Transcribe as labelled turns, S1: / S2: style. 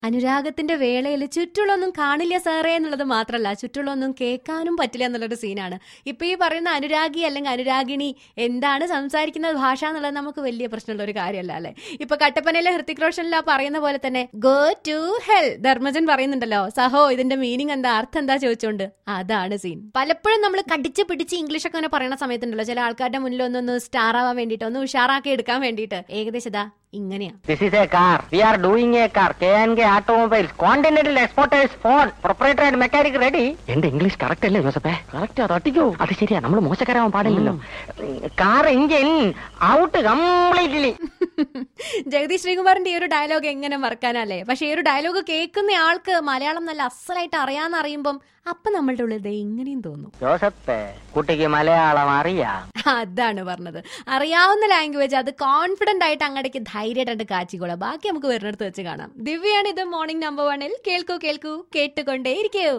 S1: അനുരാഗത്തിന്റെ വേളയിൽ ചുറ്റുള്ളൊന്നും കാണില്ല സാറേ എന്നുള്ളത് മാത്രമല്ല ചുറ്റുള്ളൊന്നും കേൾക്കാനും പറ്റില്ല എന്നുള്ളൊരു സീനാണ് ഇപ്പൊ ഈ പറയുന്ന അനുരാഗി അല്ലെങ്കിൽ അനുരാഗിണി എന്താണ് സംസാരിക്കുന്ന ഭാഷ എന്നുള്ളത് നമുക്ക് വലിയ പ്രശ്നമുള്ള ഒരു കാര്യമല്ല അല്ലെ ഇപ്പൊ കട്ടപ്പനയിലെ ഹൃത്തിക് റോഷനിലാ പറയുന്ന പോലെ തന്നെ ഗോ ടു ഹെൽ ധർമ്മജൻ പറയുന്നുണ്ടല്ലോ സഹോ ഇതിന്റെ മീനിങ് എന്താ അർത്ഥം എന്താ ചോദിച്ചോണ്ട് അതാണ് സീൻ പലപ്പോഴും നമ്മൾ കടിച്ച് പിടിച്ച് ഇംഗ്ലീഷ് ഒക്കെ അങ്ങനെ പറയുന്ന സമയത്തുണ്ടല്ലോ ചില ആൾക്കാരുടെ മുന്നിൽ ഒന്നൊന്ന് സ്റ്റാർ ആവാൻ വേണ്ടിയിട്ട് ഒന്ന് ഉഷാറാക്കി എടുക്കാൻ വേണ്ടിയിട്ട് ഏകദേശം ഇതാ ഇങ്ങനെയാ
S2: This is a car. We are doing a car. K&K Automobiles. Continental Exporters phone. Proprietor and mechanic ready. എന്റെ ഇംഗ്ലീഷ് കറക്റ്റ് അല്ലേ ജോസഫേ കറക്റ്റ് തട്ടിക്കോ അത് ശരിയാ നമ്മൾ മോശക്കാരാവാൻ പാടില്ലല്ലോ car engine out completely
S1: Jagadish ശ്രീകുമാറിന്റെ ഈ ഒരു ഡയലോഗ് എങ്ങനെ മറക്കാനല്ലേ പക്ഷെ ഈ ഒരു ഡയലോഗ് കേൾക്കുന്ന ആൾക്ക് മലയാളം നല്ല അസലായിട്ട് അറിയാന്ന് അറിയുമ്പം അപ്പൊ നമ്മളുടെ ഉള്ളിൽ ദേ ഇങ്ങനെയും തോന്നും
S2: ജോസഫേ കുട്ടിക്ക് മലയാളം അറിയാം
S1: അതാണ് പറഞ്ഞത് അറിയാവുന്ന ലാംഗ്വേജ് അത് കോൺഫിഡന്റ് ആയിട്ട് അങ്ങടേക്ക് ധൈര്യമായിട്ട് കാച്ചിക്കോളാം ബാക്കി നമുക്ക് വരുന്നിടത്ത് വെച്ച് കാണാം ദിവ്യാണ് ഇത് മോർണിംഗ് നമ്പർ വണ്ണിൽ കേൾക്കൂ കേൾക്കൂ കേട്ടുകൊണ്ടേയിരിക്കൂ